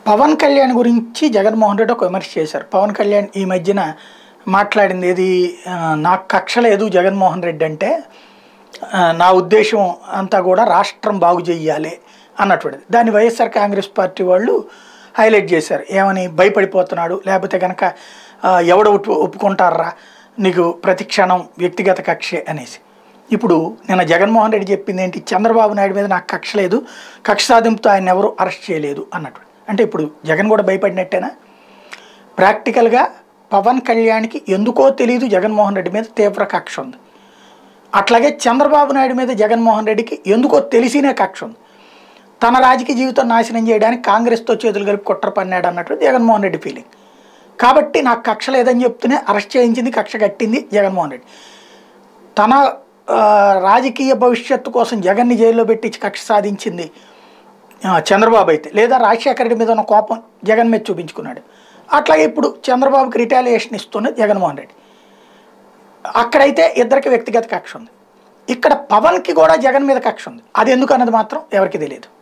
పవన్ కళ్యాణ్ గురించి జగన్మోహన్ రెడ్డి ఒక విమర్శ చేశారు పవన్ కళ్యాణ్ ఈ మధ్యన మాట్లాడింది ఏది ఆ, నాకు కక్ష లేదు జగన్మోహన్ రెడ్డి అంటే ఆ, నా ఉద్దేశం అంతా కూడా రాష్ట్రం బాగు చెయ్యాలి అన్నటువంటిది దాన్ని వైఎస్ఆర్ కాంగ్రెస్ పార్టీ వాళ్ళు హైలైట్ చేశారు ఏమని భయపడిపోతున్నాడు లేకపోతే కనుక ఆ, ఎవడు ఒప్పు ఒప్పుకుంటారా నీకు ప్రతి క్షణం వ్యక్తిగత కక్షే అనేసి ఇప్పుడు నిన్న జగన్మోహన్ రెడ్డి చెప్పింది ఏంటి చంద్రబాబు నాయుడు మీద నాకు కక్ష లేదు కక్ష సాధింపుతో ఆయన ఎవరు అరెస్ట్ చేయలేదు అన్నట్టు అంటే ఇప్పుడు జగన్ కూడా భయపడినట్టేనా ప్రాక్టికల్గా పవన్ కళ్యాణ్కి ఎందుకో తెలియదు జగన్మోహన్ రెడ్డి మీద తీవ్ర కక్ష ఉంది అట్లాగే చంద్రబాబు నాయుడు మీద జగన్మోహన్ రెడ్డికి ఎందుకో తెలిసినే కక్ష ఉంది తన రాజకీయ జీవితం నాశనం చేయడానికి కాంగ్రెస్తో చేతులు కలిపి కుట్ర పన్నాడు అన్నట్టు జగన్మోహన్ రెడ్డి ఫీలింగ్ కాబట్టి నాకు కక్ష లేదని చెప్తూనే అరెస్ట్ చేయించింది కక్ష కట్టింది జగన్మోహన్ రెడ్డి తన ఆ, రాజకీయ భవిష్యత్తు కోసం జగన్ని జైల్లో పెట్టించి కక్ష సాధించింది ఆ, చంద్రబాబు అయితే లేదా రాజశేఖర రెడ్డి మీద ఉన్న కోపం జగన్ మీద చూపించుకున్నాడు అట్లాగే ఇప్పుడు చంద్రబాబుకి రిటాలియేషన్ ఇస్తున్నది జగన్మోహన్ రెడ్డి అక్కడైతే ఇద్దరికి వ్యక్తిగత కక్ష ఉంది ఇక్కడ పవన్కి కూడా జగన్ మీద కక్ష ఉంది అది ఎందుకు అన్నది మాత్రం ఎవరికి తెలియదు